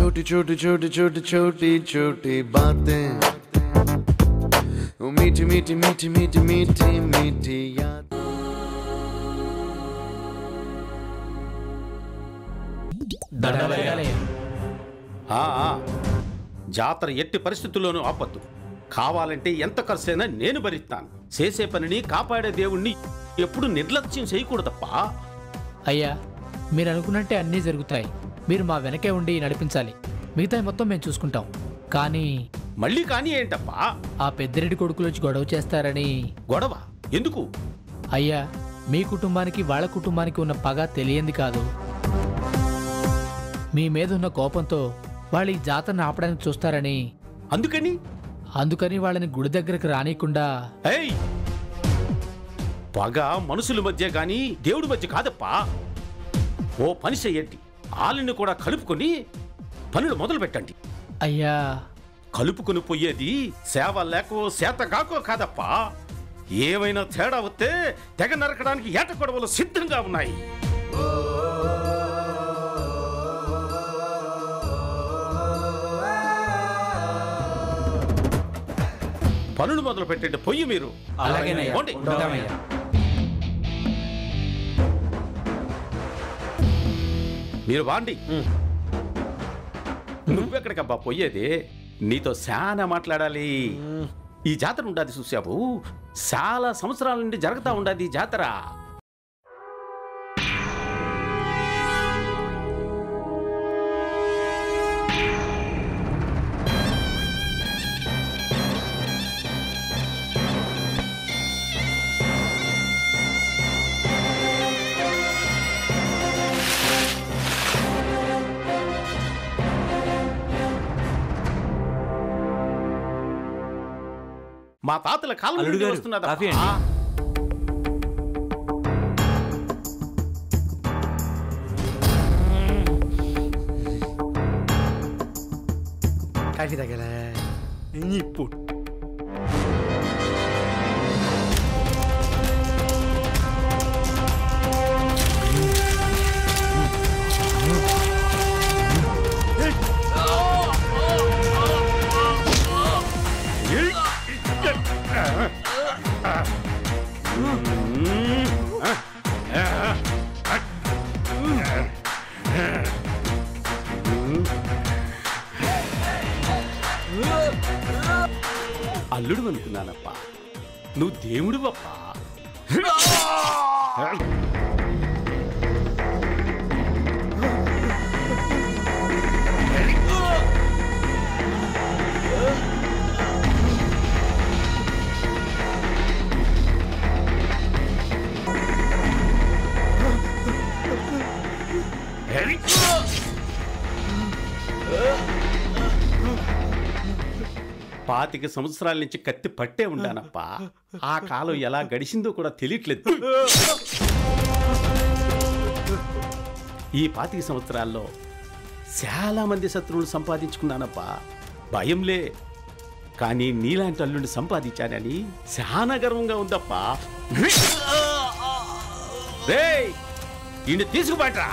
छोटी छोटी छोटी छोटी छोटी छोटी बातें ओ मीठी मीठी मीठी मीठी मीठी मीठी याद ఆ, ఆ. జాతర ఎట్టి పరిస్థితుల్లోనూ ఆపద్దు కావాలంటే ఎంత ఖర్చైనా నేను భరిస్తాను చేసే పనిని కాపాడే దేవుణ్ణి ఎప్పుడు నిర్లక్ష్యం చేయకూడదప్పా అయ్యా మీరు అనుకున్నట్టే అన్నీ జరుగుతాయి మీరు మా వెనకే ఉండి నడిపించాలి మిగతా మొత్తం మేము చూసుకుంటాం కానీ మళ్ళీ కానీ ఏంటప్పా ఆ పెద్దిరెడ్డి కొడుకులు వచ్చి గొడవ చేస్తారని గొడవ ఎందుకు అయ్యా మీ కుటుంబానికి వాళ్ళ కుటుంబానికి ఉన్న పగ తెలియంది కాదు మీ మీద ఉన్న కోపంతో వాళ్ళు ఈ జాతరను ఆపడానికి చూస్తారని అందుకని అందుకని వాళ్ళని గుడి దగ్గరకు రానియకుండా ఏయ్ పగ మనుషుల మధ్య గాని దేవుడి మధ్య కాదప్పా ఓ పని చెయ్యండి ఆలిని కూడా కలుపుకొని పనులు మొదలు పెట్టండి అయ్యా కలుపుకొని పోయేది సేవ లేకో సేత కాకో కాదప్పా ఏమైనా తేడా వస్తే తెగ నరకడానికి ఏట గొడవలు సిద్ధంగా ఉన్నాయి పనులు మొదలు పెట్టండి పొయ్యి మీరు పోండి. మీరు వాండి నువ్వెక్కడికబ్బా పోయేది నీతో చాలా మాట్లాడాలి ఈ జాతర ఉండాది చూసావు చాలా సంవత్సరాల నుండి జరుగుతా ఉండాది ఈ జాతర మా తాతల కాలం అల్లుడు నుండి గారు, వస్తున్నదప్పా. కాఫీ అండి. కాఫీ తగ్గలే ఇప్పుడు అల్లుడు అనుకున్నానప్పా నువ్వు దేవుడు అప్పా పాతిక సంవత్సరాల నుంచి కత్తి పట్టే ఉండానప్పా ఆ కాలం ఎలా గడిచిందో కూడా తెలియట్లేదు ఈ పాతిక సంవత్సరాల్లో చాలా మంది శత్రువులు సంపాదించుకున్నానప్పా భయంలే కానీ నీలాంటి అల్లుడిని సంపాదించానని చాలా గర్వంగా ఉందప్పా రేయ్ ఈయన తీసుకుబట్రా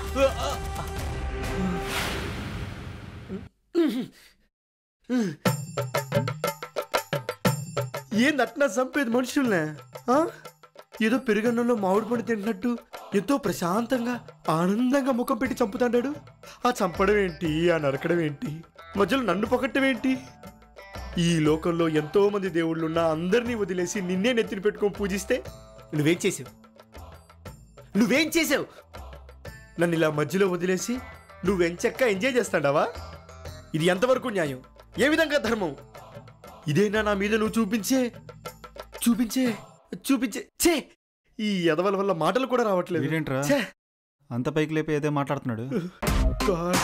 ఏంది అట్లా చంపేది మనుషుల్నే ఆ? ఏదో పెరుగన్నంలో మామిడి పండు తింటున్నట్టు ఎంతో ప్రశాంతంగా ఆనందంగా ముఖం పెట్టి చంపుతాడాడు ఆ చంపడం ఏంటి ఆ నరకడం ఏంటి మధ్యలో నన్ను పొగట్టం ఏంటి ఈ లోకంలో ఎంతో మంది దేవుళ్ళున్నా అందరినీ వదిలేసి నిన్నే నెత్తిన పెట్టుకొని పూజిస్తే నువ్వేం చేసావు నువ్వేం చేసావు నన్ను ఇలా మధ్యలో వదిలేసి నువ్వెంచక్క ఎంజాయ్ చేస్తాడావా ఇది ఎంతవరకు న్యాయం ఏ విధంగా ధర్మం ఇదేనా నా మీద నువ్వు చూపించే చూపించే చూపించే ఛే ఈ ఎదవల వల్ల మాటలు కూడా రావట్లేదు వీడేంట్రా? ఛే, అంత పైకి లేపి ఏదో మాట్లాడుతున్నాడు God.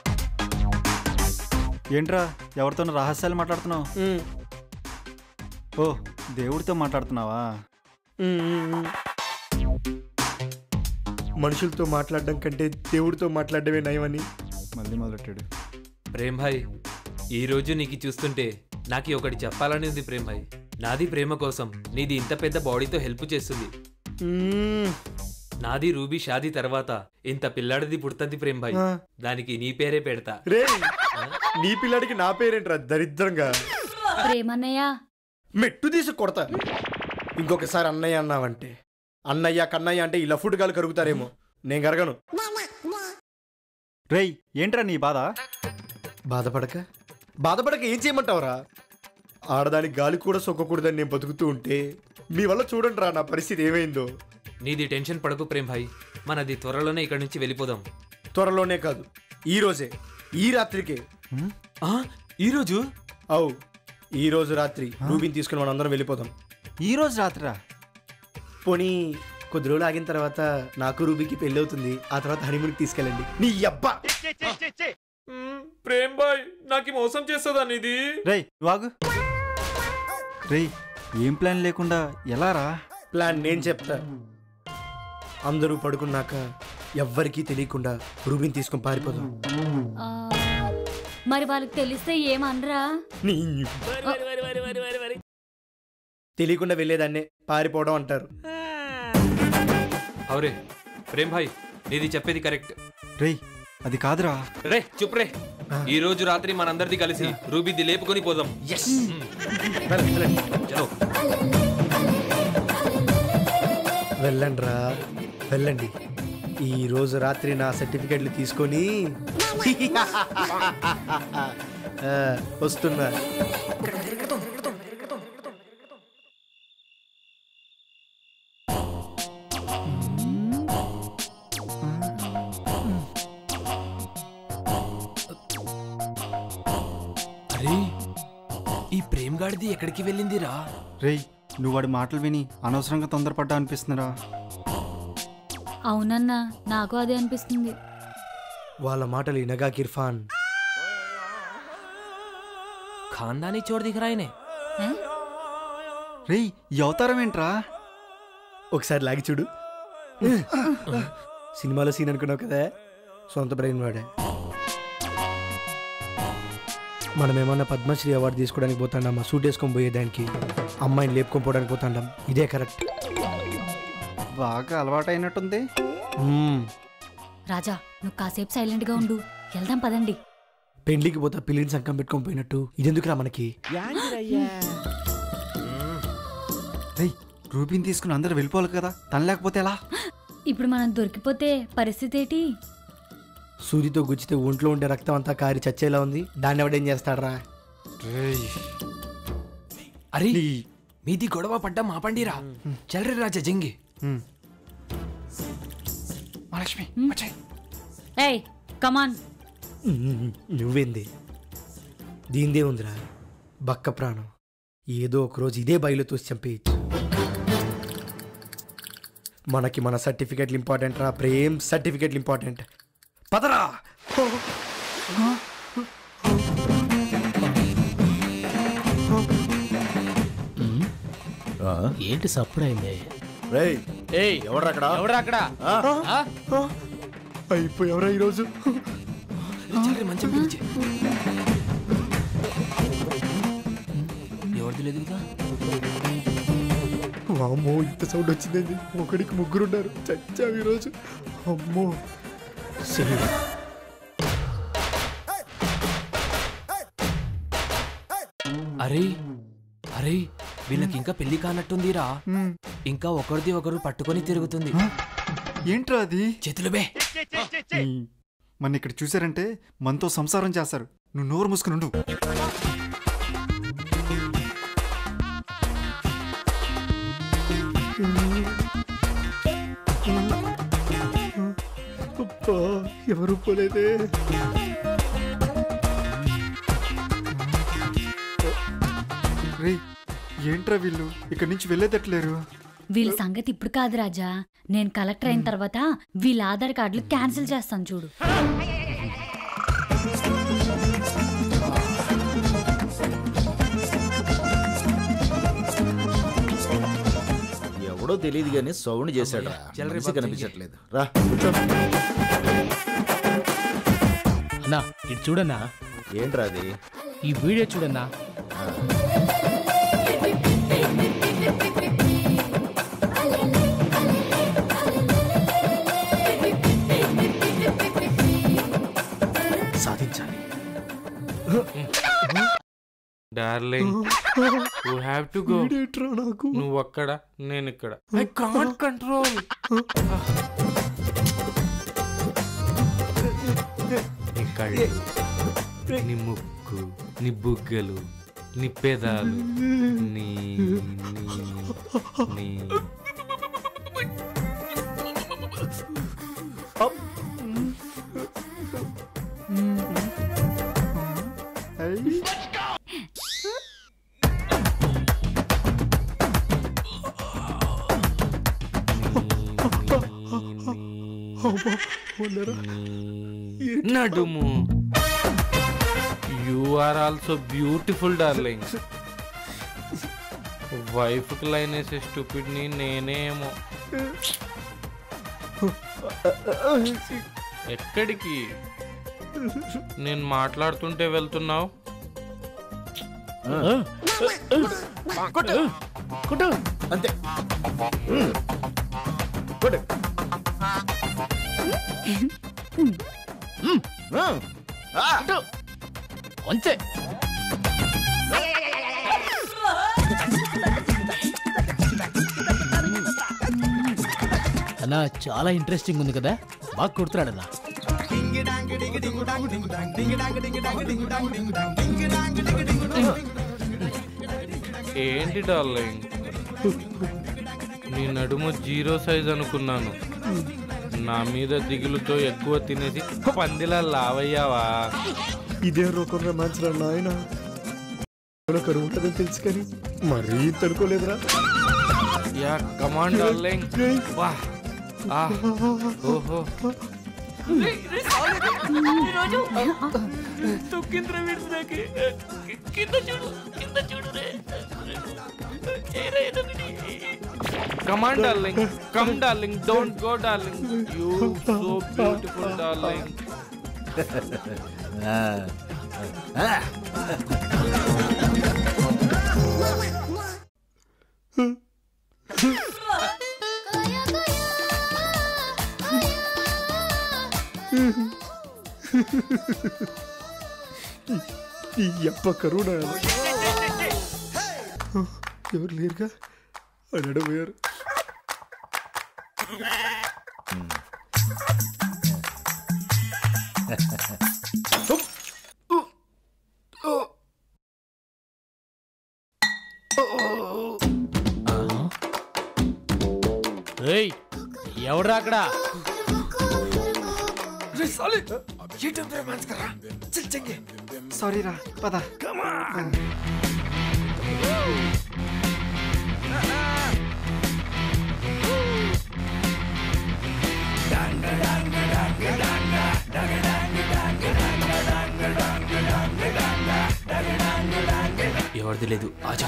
ఏంట్రా ఎవరితో రహస్యాలు మాట్లాడుతున్నావు మ్, ఓ దేవుడితో మాట్లాడుతున్నావా మ్, మ్, మ్. మనుషులతో మాట్లాడడం కంటే దేవుడితో మాట్లాడడమే నయమని మళ్ళీ మొదలెట్టాడు ప్రేమ్ భాయ్ ఈ రోజు నీకు చూస్తుంటే నాకు ఒకటి చెప్పాలని ఉంది ప్రేమ్ భాయ్ నాది ప్రేమ కోసం నీది ఇంత పెద్ద బాడీతో హెల్ప్ చేస్తుంది మ్, నాది రూబీ షాదీ తర్వాత ఇంత పిల్లాడిది పుడుతుంది ప్రేమ్ భాయ్ ఆ. దానికి నీ పేరే పెడతా రే నీ పిల్లాడికి నా పేరేంట్రా దరిద్రంగా ప్రేమన్నయ్య మెట్టు తీసి కొడతా ఇంకొకసారి అన్నయ్య అన్నావంటే అన్నయ్య కన్నయ్య అంటే ఇలా ఫుడ్ గాలు కరుగుతారేమో నేను కరగను రేయ్ ఏంట్రా నీ బాధ బాధపడక బాధపడక ఏం చేయమంటావురా ఆడదానికి గాలి కూడా సొక్కకూడదని నేను బతుకుతూ ఉంటే మీ వల్ల చూడండి రా నా పరిస్థితి ఏమైందో నీది టెన్షన్ పడకు ప్రేమ్ భాయ్ మనది త్వరలోనే ఇక్కడి నుంచి వెళ్ళిపోదాం త్వరలోనే కాదు ఈ రోజే ఈ రాత్రికే ఆ, ఈరోజు అవు ఈ రోజు రాత్రి రూబీని తీసుకుని మనం అందరం వెళ్ళిపోదాం ఈ రోజు రాత్రా పోనీ కొద్ది రోజులు ఆగిన తర్వాత నాకు రూబీకి పెళ్ళి అవుతుంది ఆ తర్వాత హనీమూన్కి తీసుకెళ్ళండి నీ అబ్బా ప్రేమ్ భాయ్ నాకు మోసం చేస్తుందా నీది రేయ్ వాగు రేయ్ ఏం ప్లాన్ లేకుండా ఎలా రా ప్లాన్ నేను చెప్తా అందరూ పడుకున్నాక ఎవ్వరికీ తెలియకుండా రూబీని తీసుకొని పారిపోదాం ఆ, మరి వాళ్ళకి తెలిస్తే ఏమనరా నీ తెలియకుండా వెళ్ళేదాన్నే పారిపోవడం అంటారు అవురే ప్రేమ్ భాయ్ నీది చెప్పేది కరెక్ట్ రేయ్ అది కాదురా రే చుప్ రే ఈ రోజు రాత్రి మనందరిది కలిసి రూబీది లేపుకొని పోదాం చలో వెళ్ళండి రా వెళ్ళండి ఈ రోజు రాత్రి నా సర్టిఫికెట్లు తీసుకొని ఆ, వస్తున్నా అరే ఈ ప్రేమ్ గాడిది ఎక్కడికి వెళ్ళిందిరా రేయ్ నువ్వు వాడి మాటలు విని అనవసరంగా తొందరపడ్డా అనిపిస్తుందిరా అవునన్నా నాకు అదే అనిపిస్తుంది వాళ్ళ మాటలు ఇనగా కిర్ఫాన్ ఖాందానీ చోటు దిగరాయనే ఏ? రేయ్ ఈ అవతారం ఏంట్రా ఒకసారి లాగి చూడు సినిమాలో సీన్ అనుకున్నావు కదా సొంత బ్రెయిన్ వాడే మనం ఏమన్నా పద్మశ్రీ అవార్డు తీసుకోవడానికి పోతాండాం ఆ సూట్ వేసుకొని పోయేదానికి అమ్మాయిని లేపుకొని పోవడానికి పోతాండాం ఇదే కరెక్ట్ బాగా అలవాటైనట్టుంది రాజా నువ్వు కాసేపు సైలెంట్ గా ఉండు వెళ్దాం పదండి పెండ్లికి పోతా పిల్లిని సంకం పెట్టుకొని పోయినట్టు ఇదెందుకురా మనకి రేయ్ రూబీని తీసుకుని అందరూ వెళ్ళిపోవాలి కదా తను లేకపోతే ఎలా ఇప్పుడు మనం దొరికిపోతే పరిస్థితి ఏంటి సూదితో గుచ్చితే ఒంట్లో ఉండే రక్తం అంతా కారి చచ్చేలా ఉంది దాన్ని ఎవడేం చేస్తాడరా అరే మీది గొడవ పడ్డా మా పండిరా చల్రే రాజా జంగి మహాలక్ష్మి ఏయ్ కమాన్ నువ్వేంది దీందే ఉందిరా బక్క ప్రాణం ఏదో ఒక రోజు ఇదే బయలు తోసి చంపేయచ్చు మనకి మన సర్టిఫికెట్లు ఇంపార్టెంట్ రా ప్రేమ్ సర్టిఫికెట్లు ఇంపార్టెంట్ పదరా ఏంటి సప్పుడైంది రేయ్ ఏయ్ ఎవడ్రా అక్కడ ఎవడా అక్కడ అయిపోయావరా ఈరోజు చల్రే మంచం పిలిచి ఎవరిది లేదు కదా వామ్మో ఇంత సౌండ్ వచ్చిందండి ఒకడికి ముగ్గురున్నారు చచ్చావు ఈరోజు అమ్మో సరే అరే అరే వీళ్ళకి ఇంకా పెళ్లి కానట్టుందిరా ఇంకా ఒకరిది ఒకరు పట్టుకొని తిరుగుతుంది ఏంట్రా అది చేతులు బే మన ఇక్కడ చూసారంటే మనతో సంసారం చేస్తారు నువ్వు నోరు మూసుకుని ఉండు అబ్బా, ఎవరు పోలేదే రే ఏంట్రా వీళ్ళు ఇక్కడి నుంచి వెళ్ళేటట్లేరు వీళ్ళ సంగతి ఇప్పుడు కాదు రాజా నేను కలెక్టర్ అయిన తర్వాత వీళ్ళ ఆధార్ కార్డులు క్యాన్సిల్ చేస్తాను చూడు ఎవడో తెలియదు కానీ సౌండ్ చేశాడు చల్లరే మనిషి బాబు, కనిపించట్లేదు రా అన్నా ఇటు చూడన్నా ఏంట్రా అది ఈ వీడియో చూడన్నా సాధించాలి darling you have to go వీడేట్రా నాకు నువ్వు అక్కడ నేను ఇక్కడ ఐ కాంట్ కంట్రోల్ నీ కళ్ళు నీ ముక్కు నీ బుగ్గలు నీ పెదాలు నీ నీ నీ అయ్యి. నడుము you are also beautiful darling wife కి లైన్ వేసే స్టూపిడ్ ని నేనేమో ఎక్కడికి నేను మాట్లాడుతుంటే వెళ్తున్నావు అంతే కొట్టు. ఆ. అంతే అన్నా చాలా ఇంట్రెస్టింగ్ ఉంది కదా బాగా కొడుతున్నాడన్నా ఏంటి డార్లింగ్ నీ నడుము జీరో సైజ్ అనుకున్నాను నా మీద దిగులుతో ఎక్కువ తినేసి పందిలా లావయ్యావా ఇదే రకం రొమాన్స్ రా నాయన కరువు ఉంటుందని తెలుసు కానీ మరీ తనుకోలేదురా యా కమాండ్ డార్లింగ్ వా ఆ ఓహో come on darling come darling don't go darling you so beautiful darling ఈ అప్ప కరువు నాయన ఎవరు లేరుగా అడడం పోయారు ఏయ్ ఎవడ్రా అక్కడ సారీ రా పద ఎవరిది లేదు ఆజా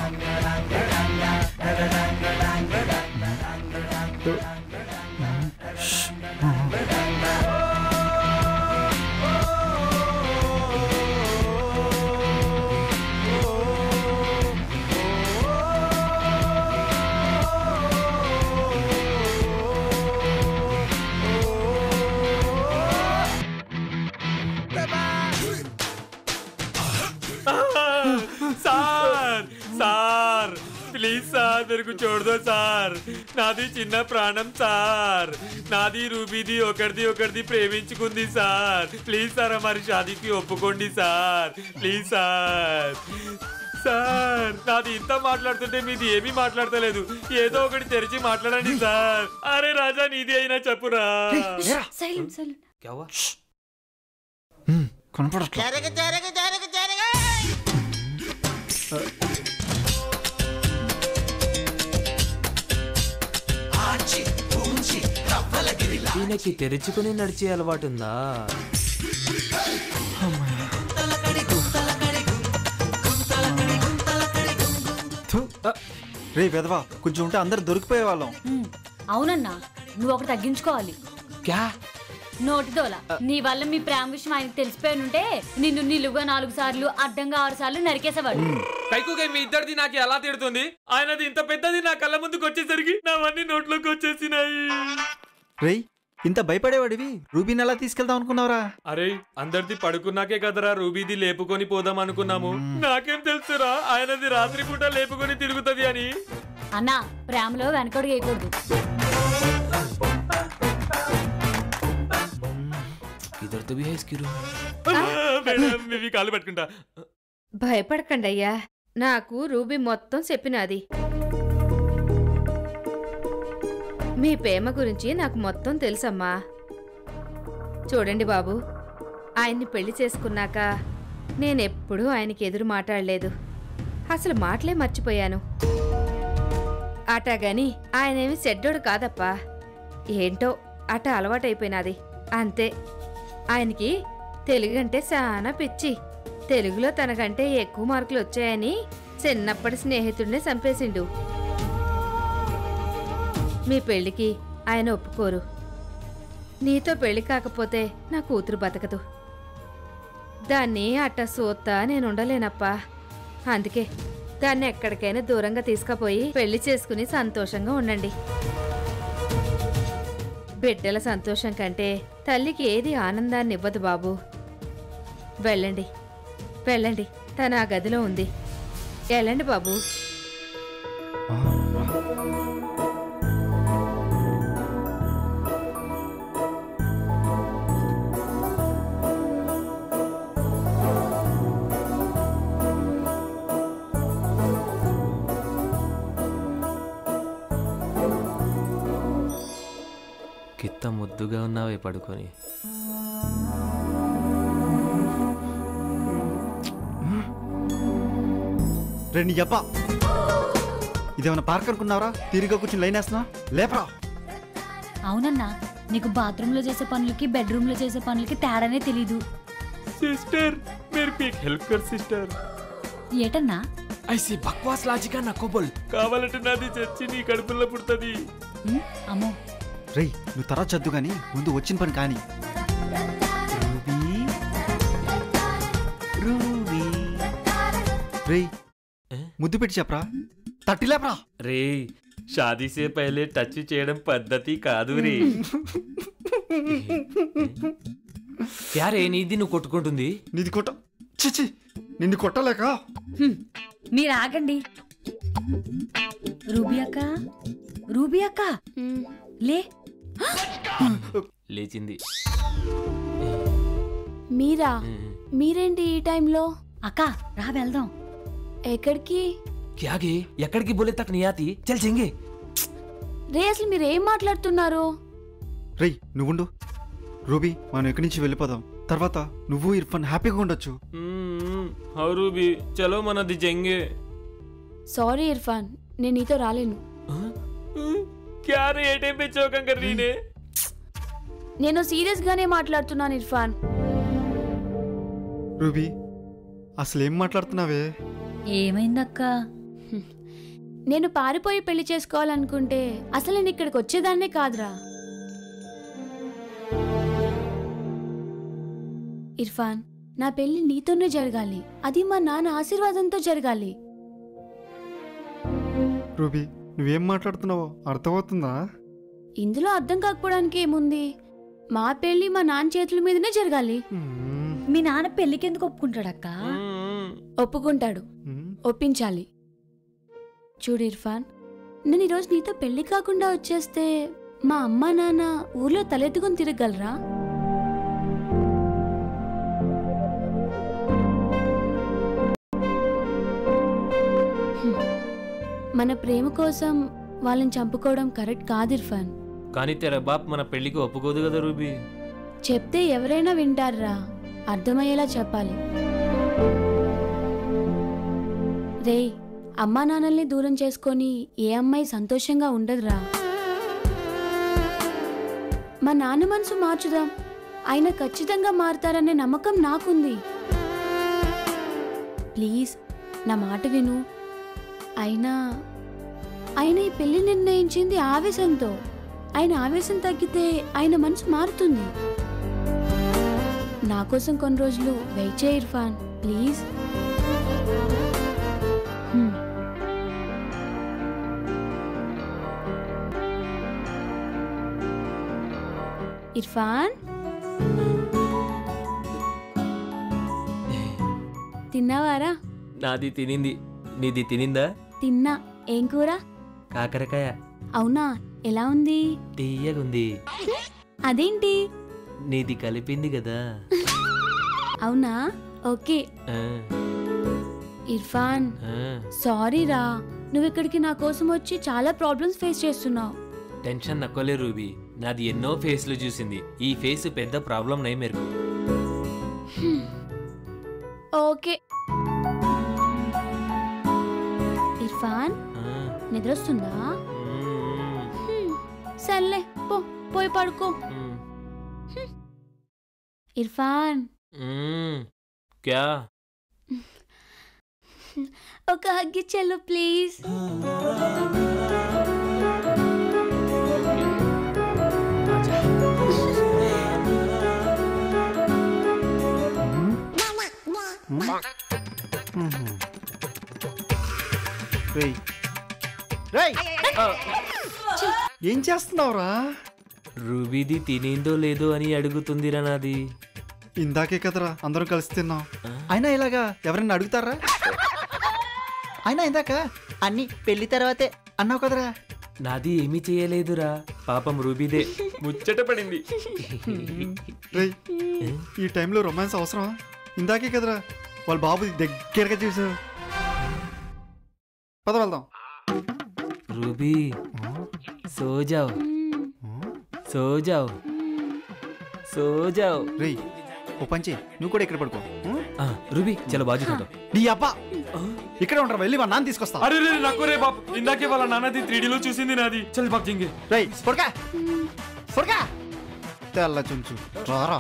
సార్ సార్ ప్లీజ్ సార్ మెరకు చూడదు సార్ నాది చిన్న ప్రాణం సార్ నాది రూబీది ఒకరిది ఒకరిది ప్రేమించుకుంది సార్ ప్లీజ్ సార్ మరి షాదీకి ఒప్పుకోండి సార్ ప్లీజ్ సార్ సార్ నాది ఇంత మాట్లాడుతుంటే మీది ఏమీ మాట్లాడతలేదు ఏదో ఒకటి తెరిచి మాట్లాడండి సార్ అరే రాజా నీది అయినా చెప్పురా సైలెంట్ సైలెంట్ క్యావా కనపడట్లేదు ఈయనకి తెరుచుకుని నడిచే అలవాటు ఉందా రే వెదవా కొంచెం ఉంటే అందరు దొరికిపోయే వాళ్ళం ఉమ్, అవునన్నా నువ్వు ఒకటి తగ్గించుకోవాలి క్యా నోటిదోల నీ వల్ల మీ ప్రేమ విషయం ఆయనకు తెలిసిపోయి ఉంటే నిన్ను నిలువుగా నాలుగు సార్లు అడ్డంగా ఆరు సార్లు నరికేసేవాడు కైకుగా మీ ఇద్దరిది నాకు ఎలా తిడుతుంది ఆయనది ఇంత పెద్దది నా కళ్ళ ముందుకు వచ్చేసరికి నావన్నీ నోట్లోకి వచ్చేసినాయి రేయ్ ఇంత భయపడేవాడివి రూబీని ఎలా తీసుకెళ్దాం అనుకున్నావురా అరే అందరిది పడుకున్నాకే కదరా రూబీది లేపుకొని పోదాం అనుకున్నాము నాకేం తెలుసురా ఆయనది రాత్రి పూట లేపుకొని తిరుగుతది అని అన్నా ప్రేమలో వెనకడుగు వేయకూడదు ఇద్దరితో भी है इसकी रूम మేడం ఇవి కాలు పట్టుకుంటా భయపడకండి అయ్యా నాకు రూబీ మొత్తం చెప్పినది మీ ప్రేమ గురించి నాకు మొత్తం తెలుసమ్మా చూడండి బాబు ఆయన్ని పెళ్లి చేసుకున్నాక నేనెప్పుడూ ఆయనకి ఎదురు మాట్లాడలేదు అసలు మాటలే మర్చిపోయాను అటాగాని ఆయనేమి చెడ్డోడు కాదప్పా ఏంటో అట అలవాటైపోయినది అంతే ఆయనకి తెలుగు అంటే చాలా పిచ్చి తెలుగులో తనకంటే ఎక్కువ మార్కులు వచ్చాయని చిన్నప్పటి స్నేహితుడిని చంపేసిండు మీ పెళ్లికి ఆయన ఒప్పుకోరు నీతో పెళ్లి కాకపోతే నా కూతురు బతకదు దాన్ని అట్ట సూత్తా నేను ఉండలేనప్పా అందుకే దాన్ని ఎక్కడికైనా దూరంగా తీసుకుపోయి పెళ్లి చేసుకుని సంతోషంగా ఉండండి బిడ్డల సంతోషం కంటే తల్లికి ఏది ఆనందాన్ని ఇవ్వదు బాబు వెళ్ళండి వెళ్ళండి తన ఆ గదిలో ఉంది వెళ్ళండి బాబు కిత్త ముద్దుగా ఉన్నావే పడుకొని రెండు యబ్బా ఇదేమన్నా పార్క్ అనుకున్నావరా తిరిగి కూర్చుని లైన్ వేస్తున్నా లేపరా అవునన్నా నీకు బాత్రూంలో చేసే పనులకి బెడ్రూమ్లో చేసే పనులకి తేడానే తెలీదు సిస్టర్ మీరు మీకు హెల్ప్ కర్ సిస్టర్ ఏటన్నా ऐसी बकवास लाजिका नको बोल కావాలంటే నాది చచ్చి నీ కడుపులో పుడుతుంది ఉమ్, అమ్మో రేయ్ నువ్వు తర్వాత చద్దు కానీ ముందు వచ్చిన పని కానీ రూబీ రూబీ రేయ్ ముద్దు పెట్టి చెప్పరా తట్టి లేపరా రే షాదీ సే పహలే టచ్ చేయడం పద్ధతి కాదు రే యారే నీది నువ్వు కొట్టుకుంటుంది నీది కొట్ట చిచి నిన్ను కొట్టలేక హ్మ్, మీరు ఆగండి రూబీ అక్క రూబీ అక్క లే లేచింది మీరా మీరేంటి ఈ టైంలో అక్క రా వెళ్దాం ఎక్కడికి క్యాగే ఎక్కడికి బోలే తక్ నీ ఆతి చల్ చెంగే రే అసలు మీరు ఏం మాట్లాడుతున్నారు రేయ్ నువ్వుండు రూబీ మనం ఇక్కడి నుంచి వెళ్ళిపోదాం తర్వాత నువ్వు ఇర్ఫాన్ హ్యాపీగా ఉండొచ్చు హౌ రూబీ చలో మనది జంగే సారీ ఇర్ఫాన్ నేను నీతో రాలేను క్యా రే ఏ టైం పే చౌకం కర్ రही ने నేను సీరియస్ గానే మాట్లాడుతున్నాను ఇర్ఫాన్ రూబీ అసలు ఏం మాట్లాడుతున్నావే ఏమైందక్క నేను పారిపోయి పెళ్లి చేసుకోవాలనుకుంటే అసలు నేను ఇక్కడికి వచ్చేదాన్నే కాదురా ఇర్ఫాన్ నా పెళ్లి నీతోనే జరగాలి అది మా నాన్న ఆశీర్వాదంతో జరగాలి రూబీ నువ్వేం మాట్లాడుతున్నావో అర్థమవుతుందా ఇందులో అర్థం కాకపోవడానికి ఏముంది మా పెళ్లి మా నాన్న చేతుల మీదనే జరగాలి మ్మ్. మీ నాన్న పెళ్లికి ఎందుకు ఒప్పుకుంటాడక్క ఒప్పుకుంటాడు మ్మ్. ఒప్పించాలి చూడు ఇర్ఫాన్ నేను ఈరోజు నీతో పెళ్లి కాకుండా వచ్చేస్తే మా అమ్మ నాన్న ఊర్లో తలెత్తుకుని తిరగలరా హ్మ్. మన ప్రేమ కోసం వాళ్ళని చంపుకోవడం కరెక్ట్ కాదు ఇర్ఫాన్ కానీ తెర బాప్ మన పెళ్లికి ఒప్పుకోదు కదా రూబీ చెప్తే ఎవరైనా వింటారా అర్థమయ్యేలా చెప్పాలి రేయ్ అమ్మా నాన్నల్ని దూరం చేసుకొని ఏ అమ్మాయి సంతోషంగా ఉండదురా మా నాన్న మనసు మార్చుదాం ఆయన ఖచ్చితంగా మారుతారనే నమ్మకం నాకుంది ప్లీజ్ నా మాట విను అయినా ఆయన ఈ పెళ్లి నిర్ణయించింది ఆవేశంతో ఆయన ఆవేశం తగ్గితే ఆయన మనసు మారుతుంది నా కోసం కొన్ని రోజులు వెయిట్ చేయి ఇర్ఫాన్ ప్లీజ్ హ్మ్. ఇర్ఫాన్ తిన్నావారా నాది తినింది నీది తినిందా తిన్నా ఏం కూర కాకరకాయ అవునా ఎలా ఉంది తీయగుంది అదేంటి నీది కలిపింది కదా అవునా ఓకే ఆ, ఇర్ఫాన్ ఆ. సారీ రా నువ్వు ఇక్కడికి నా కోసం వచ్చి చాలా ప్రాబ్లమ్స్ ఫేస్ చేస్తున్నావు టెన్షన్ నక్కలే రూబీ నాది ఎన్నో ఫేస్లు చూసింది ఈ ఫేస్ పెద్ద ప్రాబ్లం నై మెరుకు ఓకే ఇర్ఫాన్ నిద్రొస్తుందా హ్మ్, సర్లే పో పోయి పడుకో ఇర్ఫాన్ క్యా ఒక హగ్గిచ్చెల్లు ప్లీజ్ రేయ్ రేయ్ ఏం చేస్తున్నావురా రూబీది తినిందో లేదో అని అడుగుతుందిరా నాది ఇందాకే కదరా అందరం కలిసి తిన్నాం అయినా ఇలాగా ఎవరైనా అడుగుతారా అయినా ఇందాక అన్ని పెళ్లి తర్వాతే అన్నావు కదరా నాది ఏమీ చేయలేదురా పాపం రూబీదే ముచ్చట పడింది రేయ్ ఈ టైంలో రొమాన్స్ అవసరమా ఇందాకే కదరా వాళ్ళ బాబు దగ్గరగా చూసావు పద వెళ్దాం రూబీ సో జావ్ సో జావ్ సో జావ్ రేయ్ ఓ పంచి నువ్వు కూడా ఇక్కడ పడుకో రూబీ చలో బాజు ఖాతో నీ అబ్బా ఇక్కడ ఉంటారు వెళ్ళి మా నాన్న తీసుకొస్తా అరే రే నాకు రే బాప్ ఇందాకే వాళ్ళ నాన్నది త్రీడీలో చూసింది నాది చల్ బాప్ జింగే రేయ్ పడుకా పడుకా తెల్ల చుంచు రారా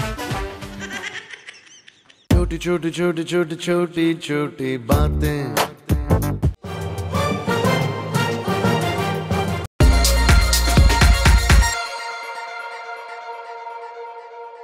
छोटी छोटी छोटी छोटी छोटी छोटी बातें